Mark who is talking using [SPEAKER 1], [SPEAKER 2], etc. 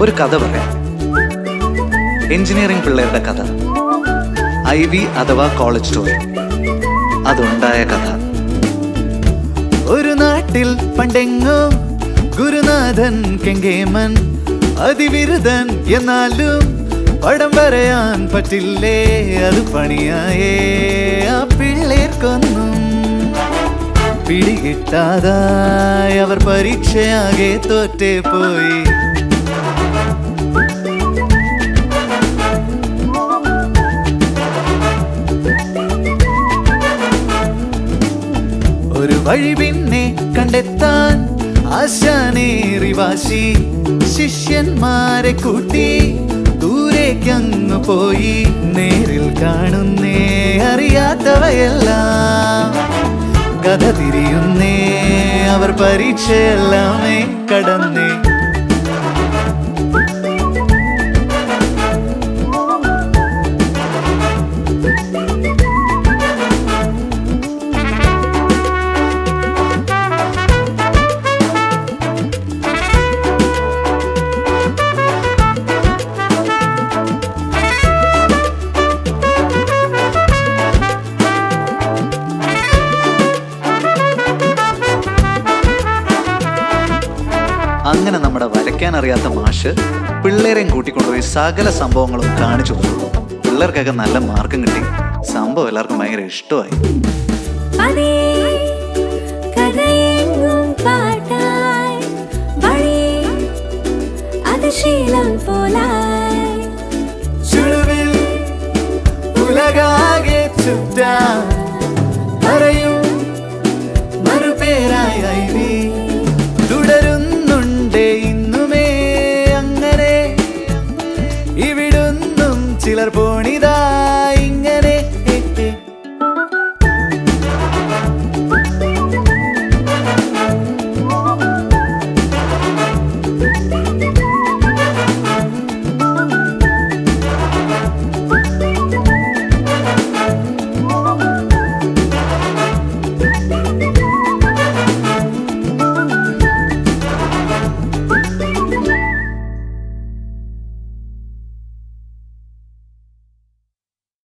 [SPEAKER 1] ഒരു കഥ പറയാം എഞ്ചിനീയറിംഗ് പിള്ളേരുടെ കഥ ഐ വി അഥവാ കോളേജ് സ്റ്റോറി അതുണ്ടായ കഥ ഒരു നാട്ടിൽ പണ്ടെങ്ങും ഗുരുനാഥൻ കെങ്കേമൻ അതിവിരുദ്ധൻ എന്നാലും പടം വരയാൻ പറ്റില്ലേ അത് പണിയായേ ആ പിള്ളേർക്കൊന്നും പിടികിട്ടാതായി അവർ പരീക്ഷയാകെ തോറ്റേ പോയി ഒരു വഴി പിന്നെ കണ്ടെത്താൻ ആശാനേറി വാശി ശിഷ്യന്മാരെ കൂട്ടി ദൂരേക്കങ്ങ് പോയി നേരിൽ കാണുന്നേ അറിയാത്തവയെല്ലാം കഥ തിരിയുന്നേ അവർ പരീക്ഷയെല്ലാമേ കടന്നേ അങ്ങനെ നമ്മുടെ വരയ്ക്കാൻ അറിയാത്ത മാഷ് പിള്ളേരെയും കൂട്ടിക്കൊണ്ടുപോയി സകല സംഭവങ്ങളും കാണിച്ചു കൊടുത്തു പിള്ളേർക്കൊക്കെ നല്ല മാർക്കും കിട്ടി സംഭവം എല്ലാവർക്കും ഭയങ്കര ഇഷ്ടമായി
[SPEAKER 2] അതേ കഥയെങ്ങും പാട്ടായി വഴി അത് ശീലം പോലായി
[SPEAKER 1] ചുളുവിൽ ഉലകാകെ ചുറ്റാൻ പറയും മറുപേരായി ഐ വി